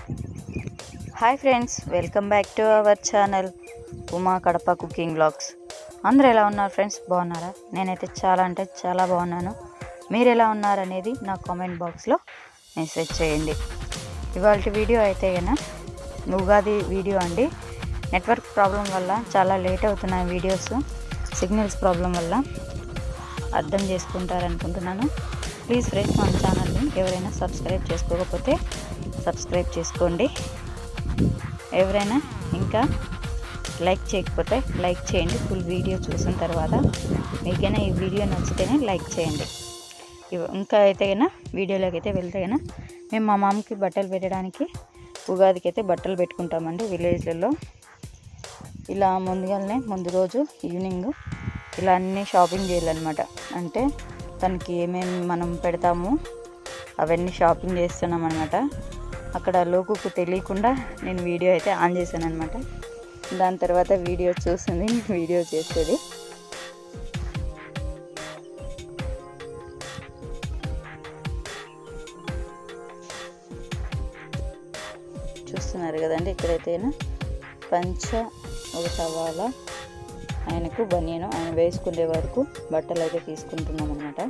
hi friends welcome back to our channel Uma Kadapa cooking blogs అందరూ ఎలా ఉన్నారు ఫ్రెండ్స్ బాగున్నారా నేనైతే చాలా అంటే చాలా బాగున్నాను మీరు ఎలా ఉన్నారు అనేది నా కామెంట్ బాక్స్లో మెసేజ్ చేయండి ఇవాళ వీడియో అయితే కన్నా ఉగాది వీడియో అండి నెట్వర్క్ ప్రాబ్లం వల్ల చాలా లేట్ అవుతున్నాయి వీడియోస్ సిగ్నల్స్ ప్రాబ్లం వల్ల అర్థం చేసుకుంటారనుకుంటున్నాను ప్లీజ్ ఫ్రెండ్స్ మన ఛానల్ని ఎవరైనా సబ్స్క్రైబ్ చేసుకోకపోతే సబ్స్క్రైబ్ చేసుకోండి ఎవరైనా ఇంకా లైక్ చేయకపోతే లైక్ చేయండి ఫుల్ వీడియో చూసిన తర్వాత మీకైనా ఈ వీడియో నచ్చితేనే లైక్ చేయండి ఇవ- ఇంకా అయితే కన్నా వీడియోలోకి అయితే వెళ్తే కన్నా మేము మా మామకి బట్టలు పెట్టడానికి ఉగాదికి అయితే బట్టలు పెట్టుకుంటామండి విలేజ్లలో ఇలా ముందుగానే ముందు రోజు ఈవినింగ్ ఇలా అన్నీ షాపింగ్ చేయాలన్నమాట అంటే తనకి ఏమేమి మనం పెడతాము అవన్నీ షాపింగ్ చేస్తున్నాం అనమాట అక్కడ లోకుకు తెలియకుండా నేను వీడియో అయితే ఆన్ చేశాను అనమాట దాని తర్వాత వీడియో చూసింది వీడియో చేసేది చూస్తున్నారు కదండి ఇక్కడైతే పంచ ఒక సవాల ఆయనకు బనియను ఆయన వేసుకునే వరకు బట్టలు అయితే తీసుకుంటున్నాం అనమాట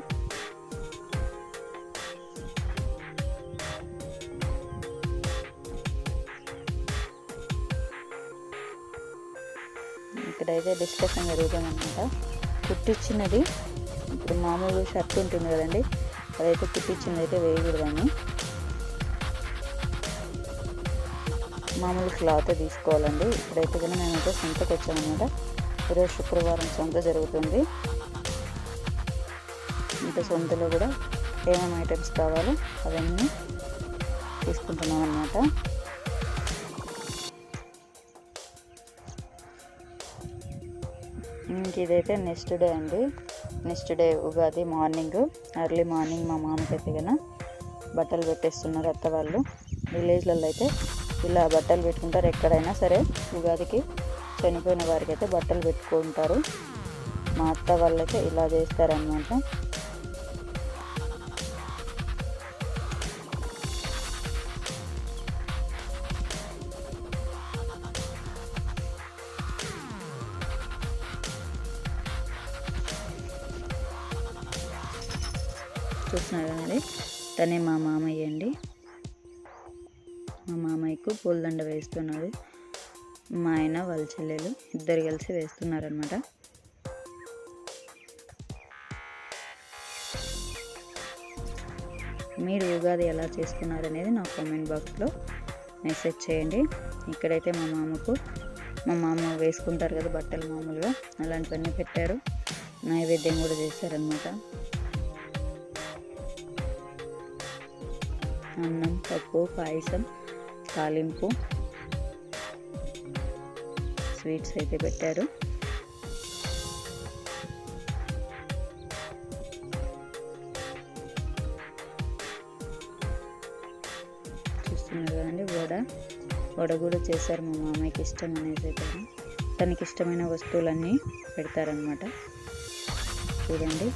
ఇక్కడైతే డిస్కషన్ జరుగుతుందన్నమాట కుట్టించినది ఇప్పుడు మామూలు షర్ట్ ఉంటుంది కదండి అదైతే కుట్టించినది అయితే వేయకూడదని మామూలు క్లాత్ తీసుకోవాలండి ఇప్పుడైతే కానీ మేమైతే సొంతకు వచ్చామన్నమాట ఈరోజు శుక్రవారం సొంత జరుగుతుంది ఇంకా సొంతలో కూడా ఏమేమి ఐటమ్స్ కావాలో అవన్నీ తీసుకుంటున్నాం అన్నమాట ఇంక ఇదైతే నెక్స్ట్ డే అండి next day Ugadi morning early morning మా మామకైతే కన్నా బట్టలు పెట్టేస్తున్నారు అత్త వాళ్ళు విలేజ్లలో అయితే ఇలా బట్టలు పెట్టుకుంటారు ఎక్కడైనా సరే ఉగాదికి చనిపోయిన వారికి అయితే బట్టలు పెట్టుకుంటారు మా అత్త వాళ్ళైతే ఇలా చేస్తారనమాట చూస్తున్నారు కదండి తనే మా మామయ్య అండి మా మామయ్యకు పూలదండ వేస్తున్నారు మా ఆయన వాళ్ళ చెల్లెలు ఇద్దరు కలిసి వేస్తున్నారనమాట మీరు ఉగాది ఎలా చేసుకున్నారనేది నా కామెంట్ బాక్స్లో మెసేజ్ చేయండి ఇక్కడైతే మా మామకు మా మామ వేసుకుంటారు కదా బట్టలు మామూలుగా అలాంటివన్నీ పెట్టారు నైవేద్యం కూడా చేశారనమాట అన్నం పప్పు పాయసం తాలింపు స్వీట్స్ అయితే పెట్టారు చూస్తున్నారు కదండి వడ వడ కూడా చేశారు మా మామయ్యకి ఇష్టం అనేసి అయితే తనకి ఇష్టమైన వస్తువులన్నీ పెడతారనమాట చూడండి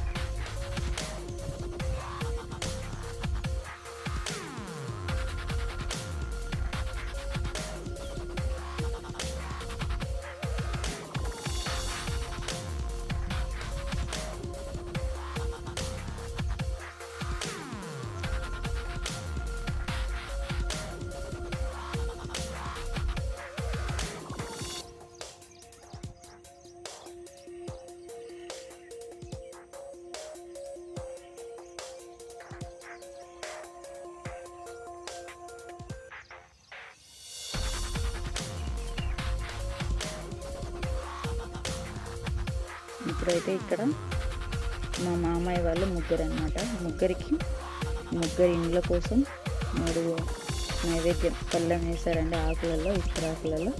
ఇప్పుడైతే ఇక్కడ మా మామయ్య వాళ్ళు ముగ్గురు అనమాట ముగ్గురికి ముగ్గురు ఇండ్ల కోసం మూడు నైవేద్యం పళ్ళెం వేశారండి ఆకులలో ఇస్తరాకులలో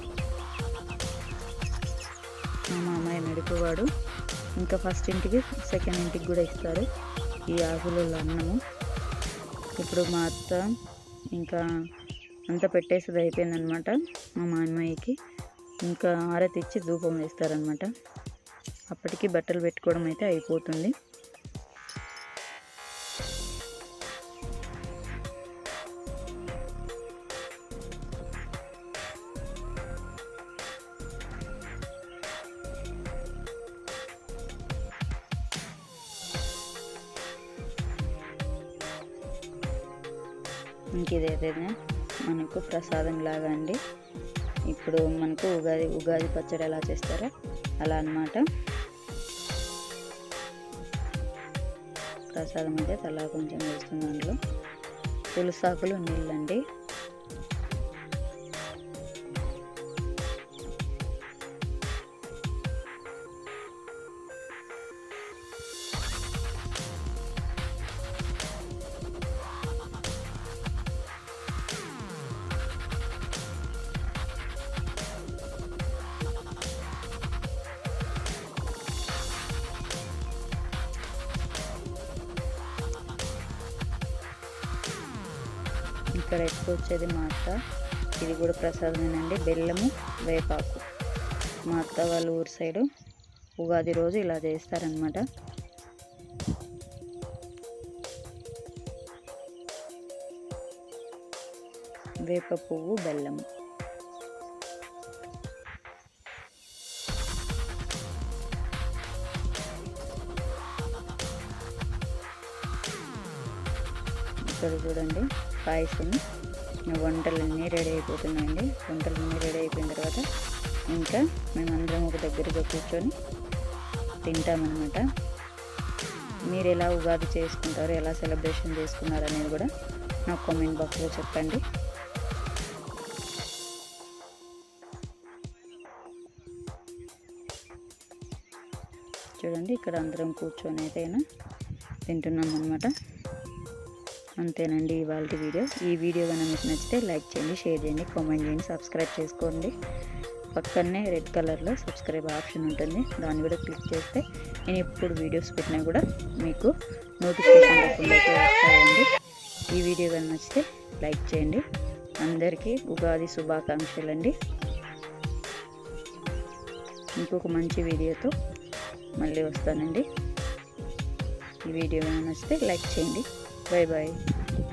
మా మామయ్య నడిపేవాడు ఇంకా ఫస్ట్ ఇంటికి సెకండ్ ఇంటికి కూడా ఇస్తారు ఈ ఆకులలో అన్నము ఇప్పుడు మా అత్త ఇంకా అంతా పెట్టేసేది అయిపోయిందనమాట మా మామయ్యకి ఇంకా ఆరతి ఇచ్చి ధూపం వేస్తారనమాట అప్పటికి బట్టలు పెట్టుకోవడం అయితే అయిపోతుంది ఇంక ఇదైతే మనకు ప్రసాదం లాగా అండి ఇప్పుడు మనకు ఉగాది ఉగాది పచ్చడి ఎలా చేస్తారో అలా అన్నమాట ప్రసాదం అయితే తలా కొంచెం వేస్తుంది దాంట్లో తులసాకులు నీళ్ళండి ఇక్కడ ఎక్కువ వచ్చేది మా అత్త ఇది కూడా ప్రసాదమేనండి బెల్లము వేపాకు మా అత్త వాళ్ళ ఊరు సైడు ఉగాది రోజు ఇలా చేస్తారనమాట వేప పువ్వు బెల్లము ఇక్కడ చూడండి పాయసం వంటలన్నీ రెడీ అయిపోతున్నాయండి వంటలన్నీ రెడీ అయిపోయిన తర్వాత ఇంకా మేమందరం ఒక దగ్గరగా కూర్చొని తింటామన్నమాట మీరు ఎలా ఉగాది చేసుకుంటారు ఎలా సెలబ్రేషన్ చేసుకున్నారు అనేది కూడా నాకు కామెంట్ బాక్స్లో చెప్పండి చూడండి ఇక్కడ అందరం కూర్చొని అయితేనా తింటున్నాం అనమాట అంతేనండి ఇవాళ వీడియో ఈ వీడియో కనుక మీకు నచ్చితే లైక్ చేయండి షేర్ చేయండి కామెంట్ చేయండి సబ్స్క్రైబ్ చేసుకోండి పక్కనే రెడ్ కలర్లో సబ్స్క్రైబ్ ఆప్షన్ ఉంటుంది దాన్ని కూడా క్లిక్ చేస్తే నేను ఎప్పుడు వీడియోస్ పెట్టినా కూడా మీకు నోటిఫికేషన్ రూపంలో అయితే వస్తాయండి ఈ వీడియో కనుక నచ్చితే లైక్ చేయండి అందరికీ ఉగాది శుభాకాంక్షలు అండి ఇంకొక మంచి వీడియోతో మళ్ళీ వస్తానండి ఈ వీడియో కనుక నచ్చితే లైక్ చేయండి బాయ్ బాయ్